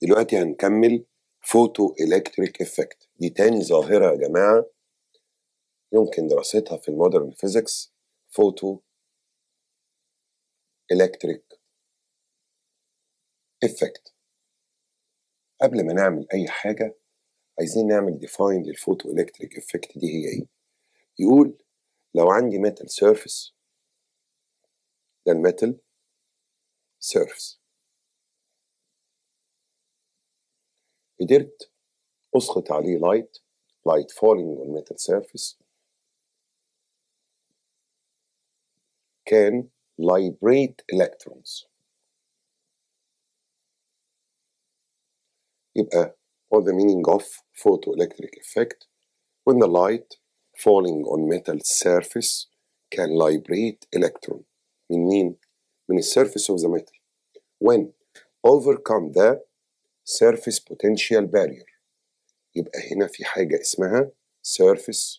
دلوقتي هنكمل فوتو الكتريك افكت دي تاني ظاهرة يا جماعة يمكن دراستها في المودرن فيزيكس فوتو الكتريك افكت قبل ما نعمل اي حاجة عايزين نعمل ديفاين للفوتو الكتريك افكت دي هي ايه يقول لو عندي ميتال سيرفيس ده الميتال سيرفيس قدرت اسقط عليه لايت light falling on metal surface can liberate electrons يبقى what the meaning of photoelectric effect when the light falling on metal surface can liberate electron من مين؟ من surface of the metal when overcome the surface potential barrier يبقى هنا في حاجة اسمها surface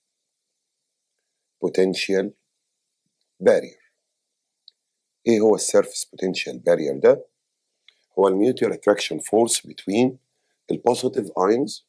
potential barrier ايه هو السيرفيس potential barrier ده هو الميوتوال attraction force between البوزيتيف ions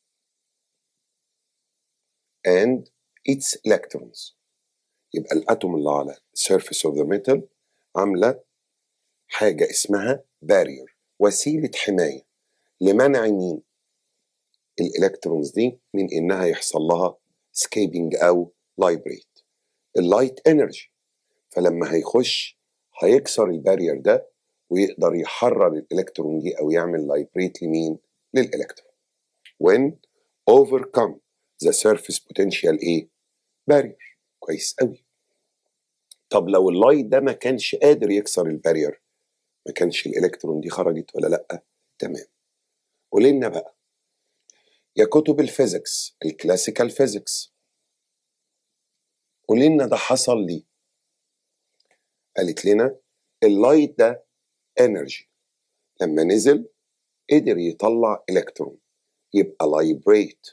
and its electrons يبقى الاتوم اللي على surface of the metal عاملة حاجة اسمها barrier وسيلة حماية لمنع مين الالكترونز دي من انها يحصل لها سكيبنج او لايبريت اللايت انرجي فلما هيخش هيكسر البارير ده ويقدر يحرر الالكترون دي او يعمل لايبريت لمين للالكترون when overcome the surface potential ايه barrier كويس قوي طب لو اللايت ده ما كانش قادر يكسر البارير ما كانش الالكترون دي خرجت ولا لا تمام قولنا بقى يا كتب الفيزيكس الكلاسيكال فيزيكس قولنا ده حصل ليه قالت لنا اللايت ده انرجي لما نزل قدر يطلع الكترون يبقى لايبريت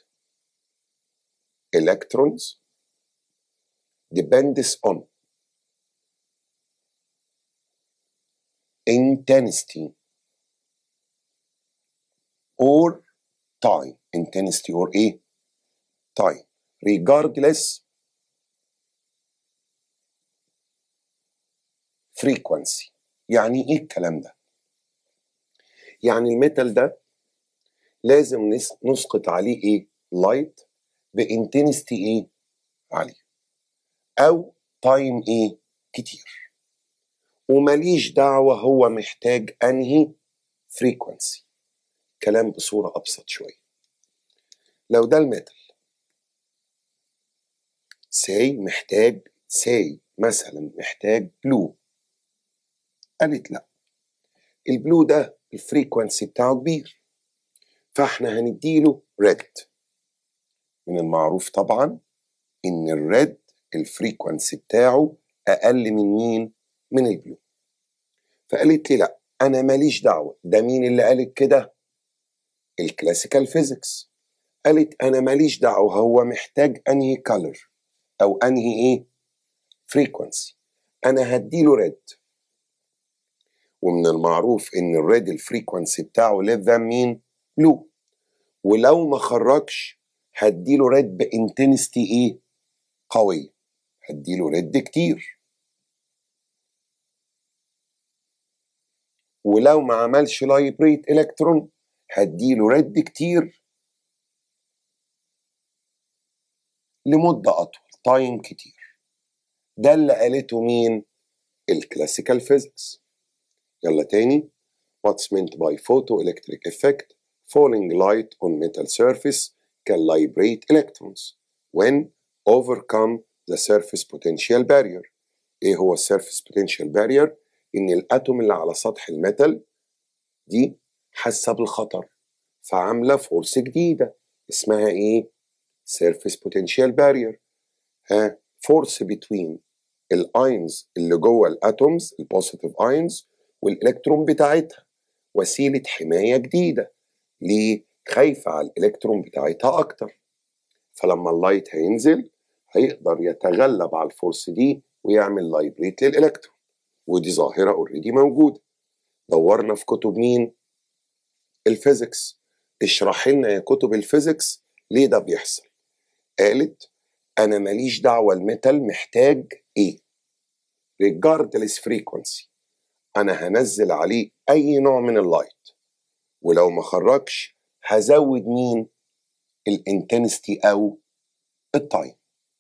electrons depends on intensity or time intensity or ايه time regardless frequency يعني ايه الكلام ده يعني الميتال ده لازم نسقط عليه ايه لايت بانتنستي ايه عاليه او تايم ايه كتير ومليش دعوه هو محتاج انهي فريكونسي كلام بصوره ابسط شويه لو ده الميتال ساي محتاج ساي مثلا محتاج بلو قالت لا البلو ده الفريكونسي بتاعه كبير فاحنا هنديله ريد من المعروف طبعا ان الريد الفريكونسي بتاعه اقل من مين من البلو فقالت لي لا انا ماليش دعوه ده مين اللي قالت كده الكلاسيكال فيزيكس قالت انا ماليش دعوه هو محتاج انهي كالر او انهي ايه فريكونسي انا هديله ريد ومن المعروف ان الريد الفريكونسي بتاعه ليف ذان مين بلو ولو ما خرجش هديله ريد بانتنستي ايه قويه هديله ريد كتير ولو ما عملش لايبريت الكترون هديله ريد كتير لمدة أطول تايم كتير ده اللي قالته مين الكلاسيكال فيزيكس يلا تاني What's meant by photoelectric effect falling light on metal surface can liberate electrons when overcome the surface potential barrier ايه هو السيرفيس potential barrier ان الاتوم اللي على سطح الميتال دي حاسه بالخطر فعامله فورس جديده اسمها ايه surface potential barrier ها فورس between الاينز اللي جوه الاتومز البوزيتيف اينز والالكترون بتاعتها وسيله حمايه جديده ليه خايفه على الالكترون بتاعتها اكتر فلما اللايت هينزل هيقدر يتغلب على الفورس دي ويعمل لايبريت للالكترون ودي ظاهره اوريدي موجوده دورنا في كتب مين الفيزيكس اشرح لنا يا كتب الفيزيكس ليه ده بيحصل قالت انا ماليش دعوه الميتال محتاج ايه regardless frequency انا هنزل عليه اي نوع من اللايت ولو ما خرجش هزود مين الانتنستي او التايم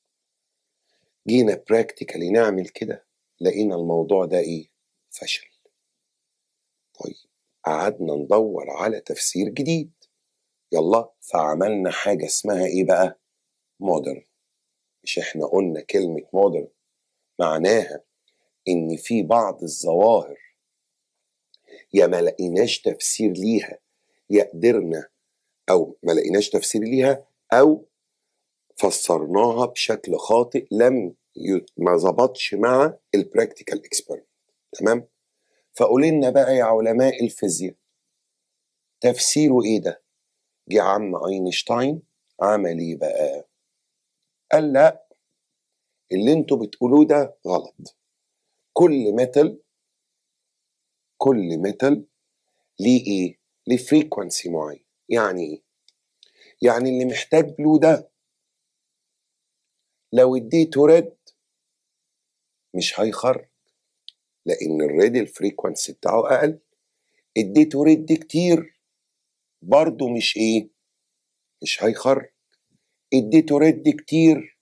جينا براكتيكالي نعمل كده لقينا الموضوع ده ايه فشل طيب قعدنا ندور على تفسير جديد يلا فعملنا حاجة اسمها ايه بقى مودرن مش احنا قلنا كلمة مودرن معناها ان في بعض الظواهر يا ما لقيناش تفسير ليها يا قدرنا او ما لقيناش تفسير ليها او فسرناها بشكل خاطئ لم ي... ما ظبطش مع البراكتيكال اكسبيرمنت تمام فقول لنا بقى يا علماء الفيزياء تفسيره ايه ده جه عم اينشتاين عمل ايه بقى قال لا اللي انتوا بتقولوه ده غلط كل ميتال كل ميتال ليه ايه ليه فريكونسي معين يعني ايه يعني اللي محتاج بلو ده لو اديته ريد مش هيخرج لان الريد الفريكونسي بتاعه اقل اديته ريد كتير برضه مش ايه مش هيخرج اديته ريد كتير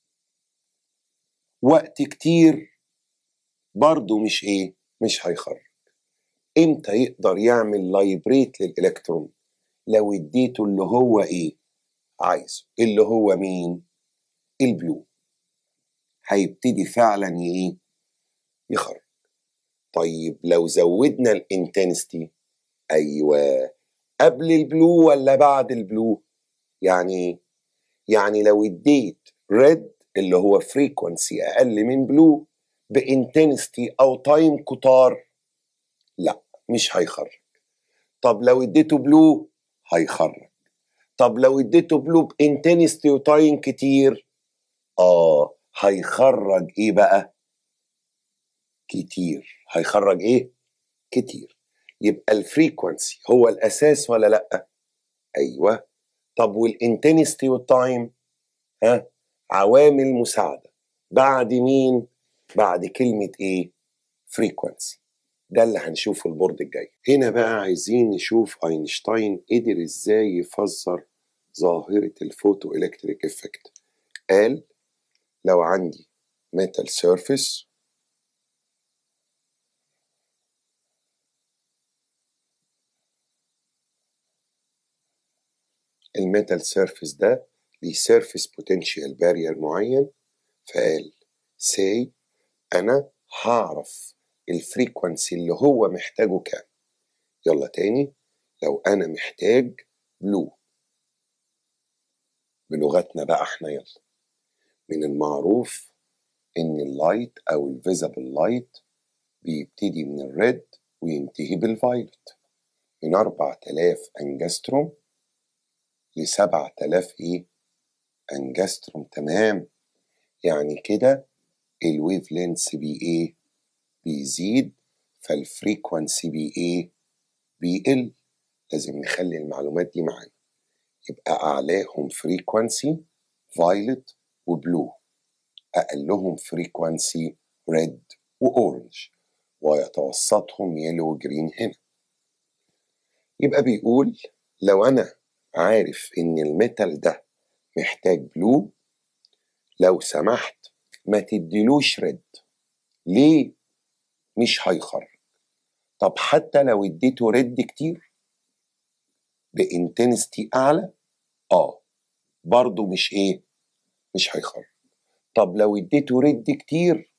وقت كتير برضه مش ايه مش هيخرج امتى يقدر يعمل لايبريت للالكترون لو اديته اللي هو ايه عايزه اللي هو مين البلو هيبتدي فعلا ايه يخرج طيب لو زودنا الانتنستي ايوه قبل البلو ولا بعد البلو يعني يعني لو اديت ريد اللي هو فريكونسي اقل من بلو بانتنستي او تايم كتار لا مش هيخرج طب لو اديته بلو هيخرج طب لو اديته بلو بانتنستي وتايم كتير اه هيخرج ايه بقى كتير هيخرج ايه كتير يبقى الفريكونسي هو الاساس ولا لا ايوه طب والانتنستي والتايم ها عوامل مساعده بعد مين بعد كلمه ايه فريكونسي ده اللي هنشوفه البورد الجاي هنا بقى عايزين نشوف اينشتاين قدر ازاي يفسر ظاهره الفوتو الكتريك افكت قال لو عندي metal surface الميتال سيرفيس ده ليه سيرفيس بوتنشال بارير معين فقال سي انا هعرف الفريكونسي اللي هو محتاجه كام يلا تاني لو انا محتاج بلو بلغتنا بقى احنا يلا من المعروف ان اللايت او الفيزبل لايت بيبتدي من الريد وينتهي بالفايلوت من 4000 انجستروم ل 7000 ايه انجستروم تمام يعني كده الويف لينس بي ايه بيزيد فالفريكونسي بي ايه بيقل لازم نخلي المعلومات دي معانا يبقى اعلاهم فريكونسي فايلت وبلو اقلهم فريكونسي ريد واورنج ويتوسطهم يلو وجرين هنا يبقى بيقول لو انا عارف ان الميتال ده محتاج بلو لو سمحت ما تديلوش ريد ليه مش هيخرج طب حتى لو اديته ريد كتير بانتنستي اعلى اه برضه مش ايه مش هيخرج طب لو اديته ريد كتير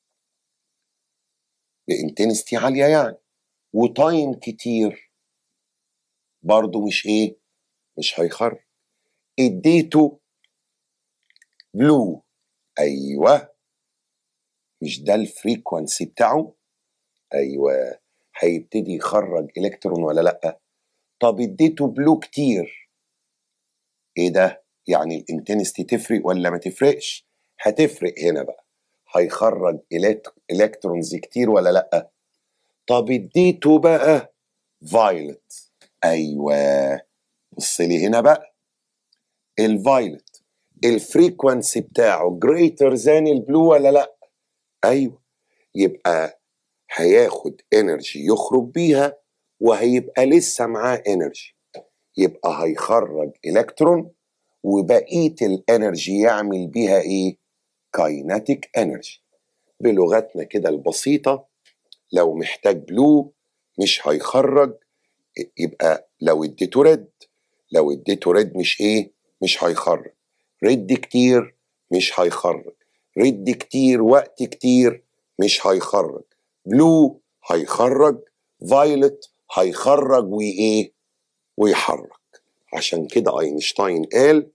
بانتنستي عاليه يعني وتايم كتير برضه مش ايه مش هيخرج اديته بلو ايوه مش ده الفريكونسي بتاعه ايوه هيبتدي يخرج الكترون ولا لا طب اديته بلو كتير ايه ده يعني الانتنستي تفرق ولا ما تفرقش هتفرق هنا بقى هيخرج الكترونز كتير ولا لا طب اديته بقى فايلت ايوه بص لي هنا بقى الفايلت الفريكونسي بتاعه greater than البلو ولا لا ايوه يبقى هياخد انرجي يخرج بيها وهيبقى لسه معاه انرجي يبقى هيخرج الكترون وبقيه الانرجي يعمل بيها ايه كايناتيك انرجي بلغتنا كده البسيطه لو محتاج بلو مش هيخرج يبقى لو اديته ريد لو اديته ريد مش ايه مش هيخرج ريد كتير مش هيخرج ريد كتير وقت كتير مش هيخرج بلو هيخرج فايلت هيخرج وايه ويحرك عشان كده اينشتاين قال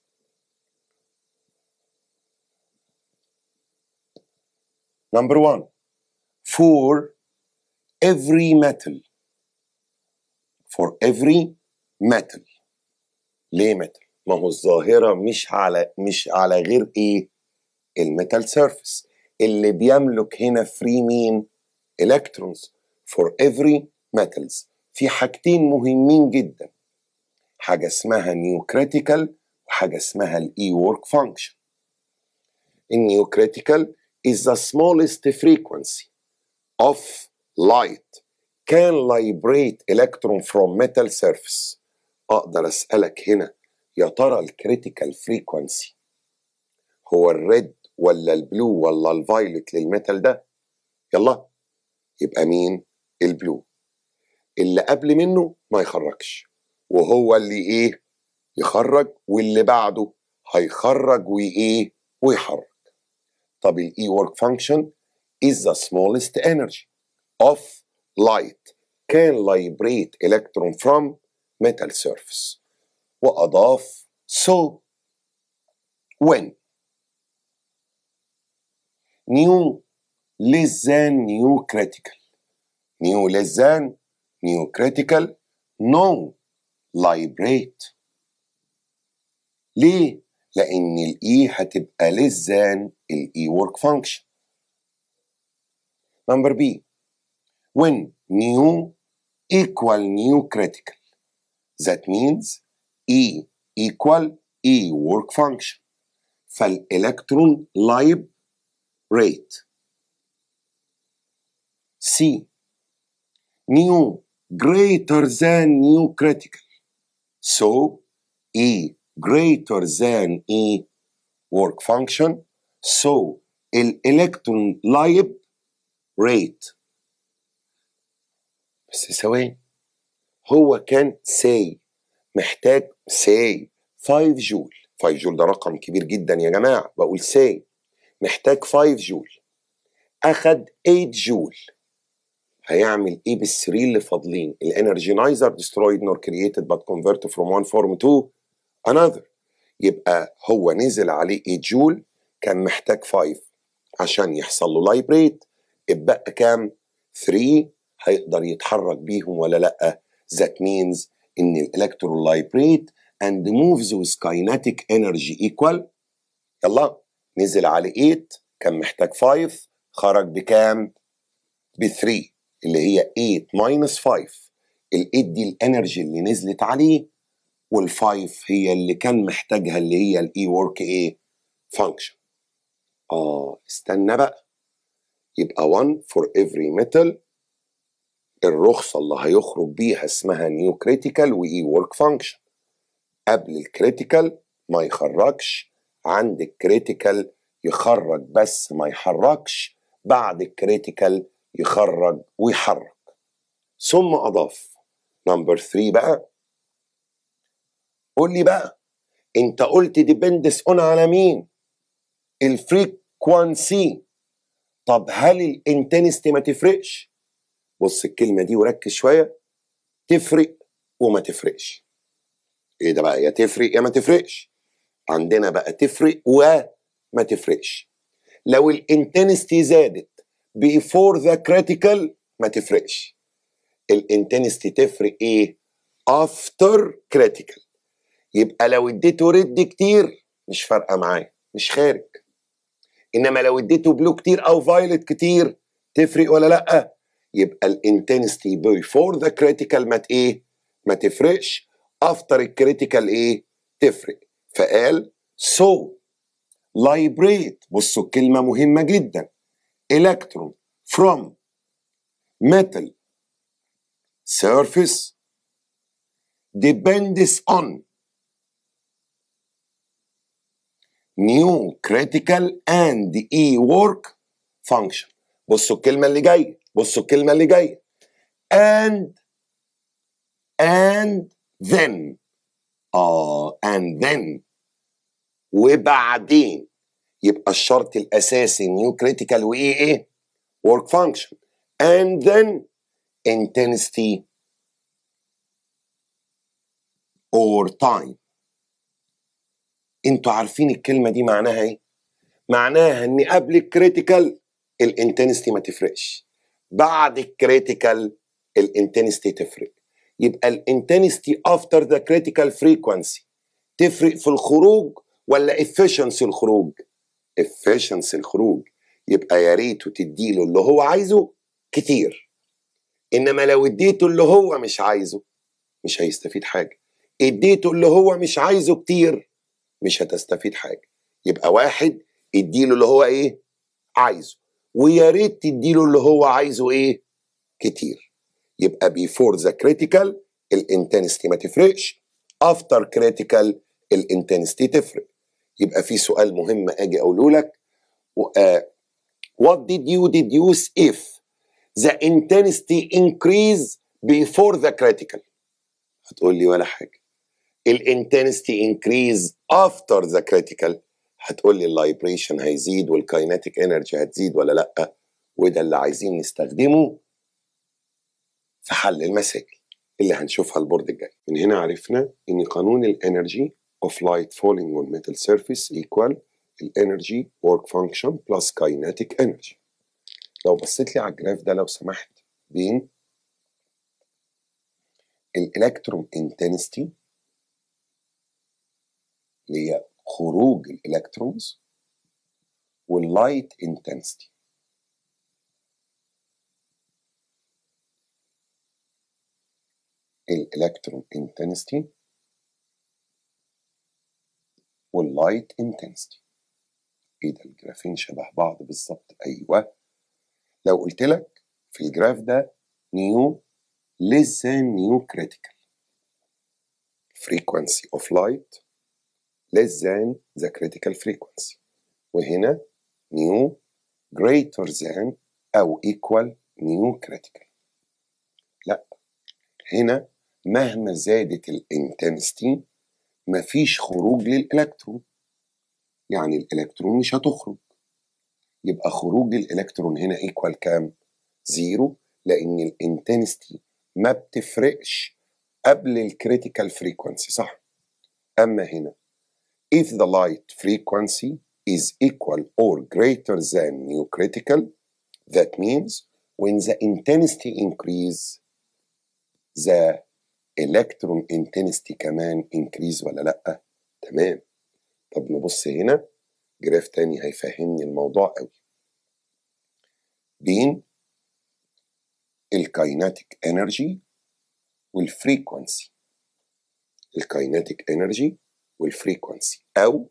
Number one, for every metal for every metal ليه metal؟ ما هو الظاهرة مش على مش على غير ايه؟ الميتال سيرفيس اللي بيملك هنا فري مين؟ electrons for every metals في حاجتين مهمين جدا حاجة اسمها نيو كريتيكال وحاجة اسمها الاي ورك فانكشن النيو كريتيكال is the smallest frequency of light can liberate electron from metal surface اقدر اسالك هنا يا ترى الكريتيكال فريكونسي هو الريد ولا البلو ولا الفايلت للميتال ده يلا يبقى مين البلو اللي قبل منه ما يخرجش وهو اللي ايه يخرج واللي بعده هيخرج وايه ويحرك طب الاي ورك فانكشن is the smallest energy of light can liberate electron from metal surface وأضاف so when new less than new critical new less than new critical no liberate ليه؟ لأن الإي هتبقى less than الإي work function. Number B when new equal new critical that means E equal E work function فالإلكترون لايب rate C new greater than new critical so E greater than E work function so الإلكترون لايب rate بس ثواني هو كان say محتاج say 5 جول 5 جول ده رقم كبير جدا يا جماعة بقول say محتاج 5 جول أخد 8 جول هيعمل ايه بالثري اللي فاضلين الانرجي نايزر destroyed nor created but converted from one form to another يبقى هو نزل عليه 8 جول كان محتاج 5 عشان يحصل له لايبريت اتبقى كام 3 هيقدر يتحرك بيهم ولا لا that means ان الالكترون لايبريت and moves with kinetic energy equal يلا نزل على 8 كان محتاج 5 خرج بكام ب 3 اللي هي 8 minus 5 ال 8 دي الانرجي اللي نزلت عليه وال 5 هي اللي كان محتاجها اللي هي الاي ورك ايه فانكشن اه استنى بقى يبقى 1 for every metal الرخصة اللي هيخرج بيها اسمها نيو كريتيكال وإي ورك فانكشن قبل الكريتيكال ما يخرجش عند الكريتيكال يخرج بس ما يحركش بعد الكريتيكال يخرج ويحرك ثم أضاف نمبر 3 بقى قول لي بقى انت قلت ديبندس اون على مين الفريكوانسي طب هل الانتنستي ما تفرقش بص الكلمه دي وركز شويه تفرق وما تفرقش ايه ده بقى يا تفرق يا ما تفرقش عندنا بقى تفرق وما تفرقش لو الانتنستي زادت بيفور ذا كريتيكال ما تفرقش الانتنستي تفرق ايه افتر كريتيكال يبقى لو اديته ريد كتير مش فارقه معاه مش خارج انما لو اديته بلو كتير او فايلت كتير تفرق ولا لا يبقى الانتنستي بيفور ذا كريتيكال ما ايه ما تفرقش افتر الكريتيكال ايه تفرق فقال so liberate بصوا الكلمة مهمة جدا electron from metal surface depends on new critical and e work function بصوا الكلمة اللي جاية بصوا الكلمة اللي جاية and and then اه and then وبعدين يبقى الشرط الاساسي نيو كريتيكال وايه ايه work function and then intensity or time انتوا عارفين الكلمه دي معناها ايه معناها ان قبل الكريتيكال الانتنستي ما تفرقش بعد الكريتيكال الانتنستي تفرق يبقى الانتنستي افتر ذا كريتيكال فريكوانسي تفرق في الخروج ولا efficiency الخروج efficiency الخروج يبقى يا ريته تديله اللي هو عايزه كتير انما لو اديته اللي هو مش عايزه مش هيستفيد حاجه اديته اللي هو مش عايزه كتير مش هتستفيد حاجه يبقى واحد اديله اللي هو ايه عايزه ويا ريت تديله اللي هو عايزه ايه كتير يبقى بيفور ذا كريتيكال الانتنستي ما تفرقش افتر كريتيكال الانتنستي تفرق يبقى في سؤال مهم اجي اقوله لك uh, what did you deduce if the intensity increase before the critical هتقول لي ولا حاجه الانتنستي increase after the critical هتقول لي اللايبريشن هيزيد والكايناتيك انرجي هتزيد ولا لا وده اللي عايزين نستخدمه في حل المسائل اللي هنشوفها البورد الجاي من هنا عرفنا ان قانون الانرجي of light falling on metal surface equal الانرجي work function plus kinetic energy لو بصيت لي على الجراف ده لو سمحت بين الالكترون انتنستي اللي هي خروج الالكترونز واللايت انتنستي الالكترون انتنستي واللايت انتنستي ايه ده الجرافين شبه بعض بالظبط ايوه لو قلت لك في الجراف ده نيو less than new critical frequency of light less than the critical frequency وهنا new greater than أو equal new critical لا هنا مهما زادت الانتنستي مفيش خروج للإلكترون يعني الإلكترون مش هتخرج يبقى خروج الإلكترون هنا equal كام؟ زيرو لأن الانتنستي ما بتفرقش قبل الكريتيكال فريكونسي صح؟ أما هنا if the light frequency is equal or greater than new critical that means when the intensity increase the electron intensity كمان increase ولا لأ تمام طب نبص هنا جراف تاني هيفهمني الموضوع قوي بين الكايناتيك انرجي والفريكونسي الكايناتيك انرجي والفريكونسي او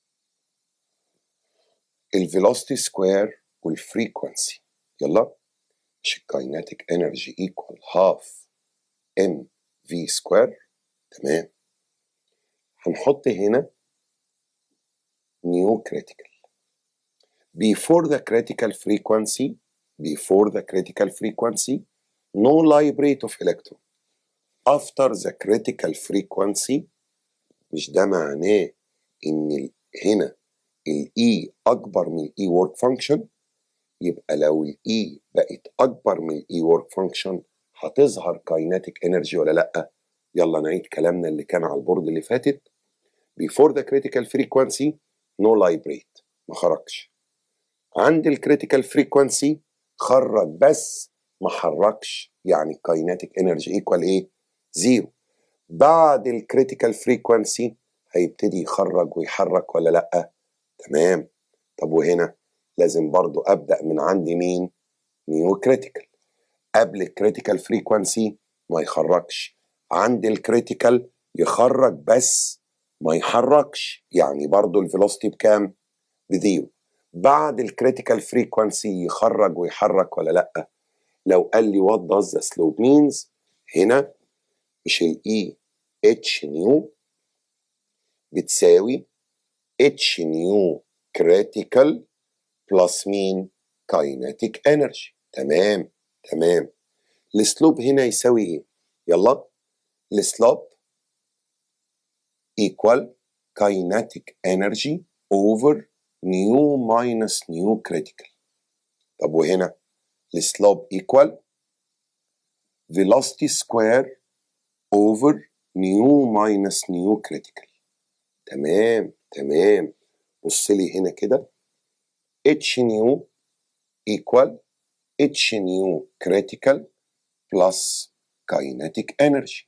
الفيلوسيتي سكوير والفريكونسي يلا مش الكايناتيك انرجي ايكوال هاف ام في سكوير تمام هنحط هنا نيو كريتيكال before the critical frequency before the critical frequency no liberate of electron after the critical frequency مش ده معناه ان هنا الاي اكبر من الاي work function يبقى لو الاي بقت اكبر من الاي work function هتظهر كايناتيك انرجي ولا لا يلا نعيد كلامنا اللي كان على البورد اللي فاتت before the critical frequency no liberate ما خرجش عند الكريتيكال فريكوانسي خرج بس ما حركش يعني الكايناتيك انرجي ايكوال ايه زيرو بعد الكريتيكال فريكوانسي هيبتدي يخرج ويحرك ولا لا تمام طب وهنا لازم برضو ابدا من عند مين نيو كريتيكال قبل الكريتيكال فريكوانسي ما يخرجش عند الكريتيكال يخرج بس ما يحركش يعني برضو الفيلوسيتي بكام بزيرو بعد الكريتيكال فريكوانسي يخرج ويحرك ولا لا لو قال لي وات does the slope means هنا مش الاي اتش نيو بتساوي اتش نيو كريتيكال بلس مين كايناتيك انرجي تمام تمام السلوب هنا يساوي ايه يلا السلوب equal kinetic energy over new minus new critical طب وهنا السلوب equal velocity square over new minus new critical تمام تمام بص لي هنا كده h new equal h new critical plus kinetic energy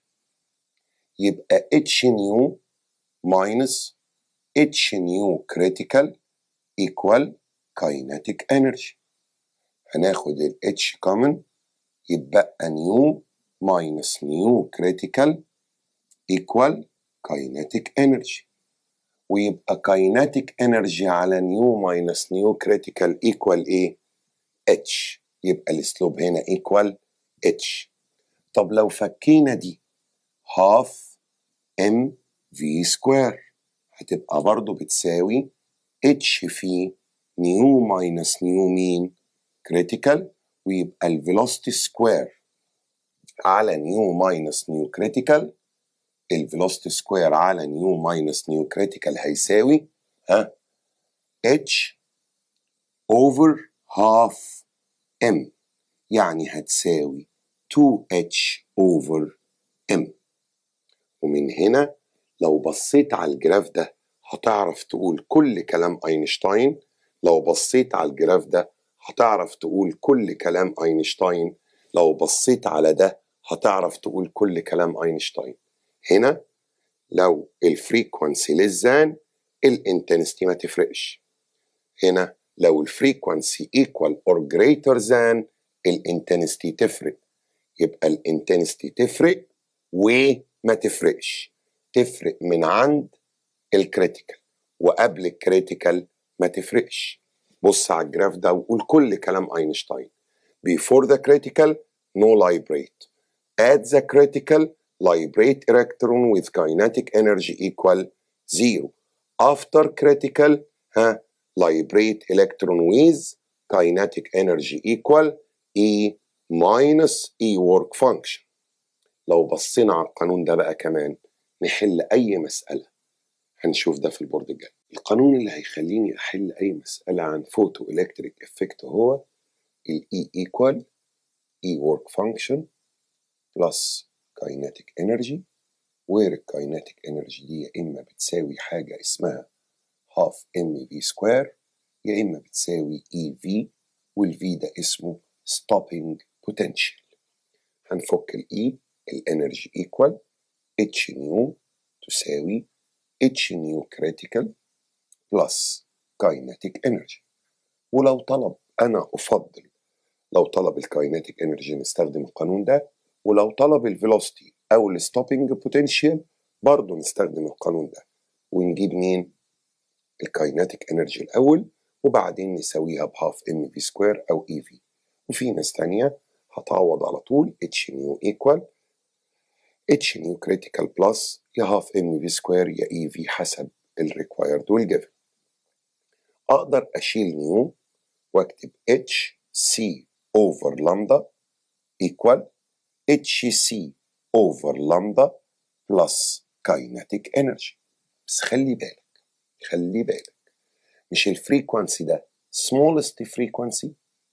يبقى h new minus h new critical equal kinetic energy هناخد ال h common يتبقى new minus new critical equal kinetic energy ويبقى kinetic energy على new minus new critical equal ايه؟ h يبقى الاسلوب هنا equal h طب لو فكينا دي half m v square هتبقى برضو بتساوي h في نيو ماينس نيو مين critical ويبقى الفيلوسيتي سكوير على نيو ماينس نيو كريتيكال الفيلوسيتي سكوير على نيو ماينس نيو كريتيكال هيساوي ها h over half m يعني هتساوي 2h over m ومن هنا لو بصيت على الجراف ده هتعرف تقول كل كلام اينشتاين لو بصيت على الجراف ده هتعرف تقول كل كلام اينشتاين لو بصيت على ده هتعرف تقول كل كلام اينشتاين هنا لو الفريكونسي للزان الانتنستي ما تفرقش هنا لو الفريكونسي equal or greater than الانتنستي تفرق يبقى الانتنستي تفرق وما تفرقش تفرق من عند الكريتيكال وقبل الكريتيكال ما تفرقش بص على الجراف ده وقول كل كلام اينشتاين before the critical no librate at the critical librate electron with kinetic energy equal zero after critical ها librate electron with kinetic energy equal E minus E work function لو بصينا على القانون ده بقى كمان نحل أي مسألة هنشوف ده في البورد الجاي القانون اللي هيخليني أحل أي مسألة عن فوتو إلكتريك إفكت هو ال E equal E work function plus kinetic energy where kinetic energy دي يا إما بتساوي حاجة اسمها half mv square يا إما بتساوي EV والV ده اسمه stopping potential هنفك ال E الانرجي equal H نيو تساوي H نيو critical plus kinetic energy ولو طلب أنا أفضل لو طلب الكايناتيك انرجي نستخدم القانون ده ولو طلب الفيلوسيتي أو الستوبنج بوتنشال برضه نستخدم القانون ده ونجيب مين؟ الكايناتيك انرجي الأول وبعدين نساويها بهاف ام في سكوير أو اي في وفي ناس تانية هتعوض على طول اتش نيو ايكوال اتش نيو كريتيكال بلس يا هاف ام في سكوير يا اي في حسب الريكوايرد والجيفن اقدر اشيل نيو واكتب اتش سي اوفر لامدا ايكوال اتش سي اوفر لامدا بلس كايناتيك انرجي بس خلي بالك خلي بالك مش الفريكوانسي ده smallest frequency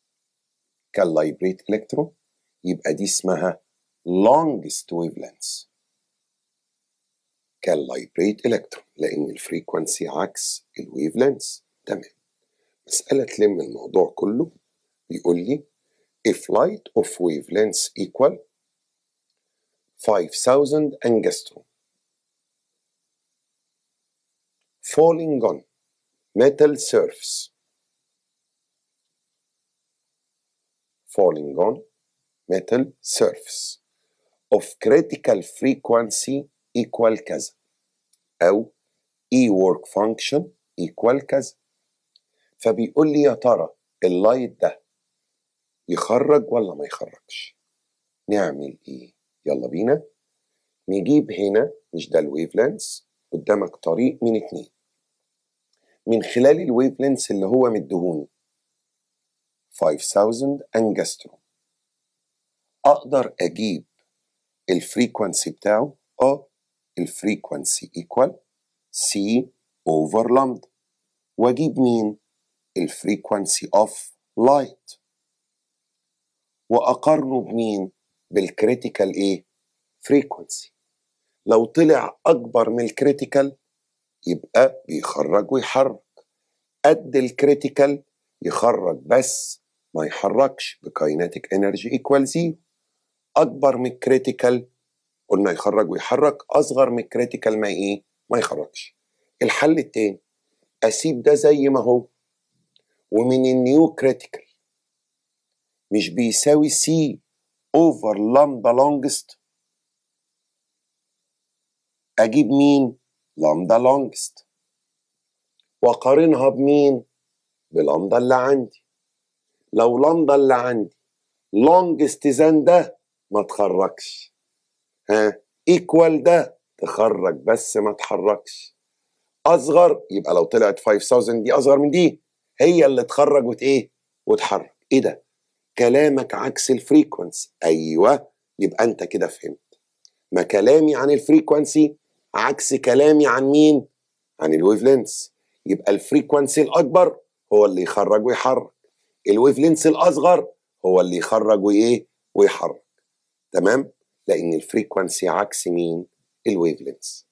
كاللايبريت الكترون يبقى دي اسمها longest wavelengths كاللايبريت الكترون لان الفريكوانسي عكس الويف لينث تمام مسألة تلم الموضوع كله بيقول لي if light of wavelengths equal 5000 angstrom falling on metal surface falling on metal surface of critical frequency equal كذا أو E work function equal كذا فبيقول لي يا ترى اللايت ده يخرج ولا ما يخرجش نعمل ايه يلا بينا نجيب هنا مش ده الويف لينس قدامك طريق من اتنين من خلال الويف لينس اللي هو مديهوني 5000 انجستروم اقدر اجيب الفريكونسي بتاعه اه الفريكونسي ايكوال سي اوفر لامدا واجيب مين الفريكونسي اوف لايت واقارنه بمين بالكريتيكال ايه فريكونسي لو طلع اكبر من الكريتيكال يبقى بيخرج ويحرك قد الكريتيكال يخرج بس ما يحركش بكايناتيك انرجي ايكوال زيرو اكبر من الكريتيكال قلنا يخرج ويحرك اصغر من الكريتيكال ما ايه ما يخرجش الحل التاني اسيب ده زي ما هو ومن النيو كريتيكال مش بيساوي سي اوفر لامدا لونجست اجيب مين لامدا لونجست واقارنها بمين بلامدا اللي عندي لو لامدا اللي عندي لونجست زان ده ما تخرجش ها ايكوال ده تخرج بس ما تحركش اصغر يبقى لو طلعت 5000 دي اصغر من دي هي اللي تخرج وت ايه وتحرك ايه ده كلامك عكس الفريكونسي ايوه يبقى انت كده فهمت ما كلامي عن الفريكونسي عكس كلامي عن مين عن الويف لينس يبقى الفريكونسي الاكبر هو اللي يخرج ويحرك الويف لينس الاصغر هو اللي يخرج وايه ويحرك تمام لان الفريكونسي عكس مين الويف لينس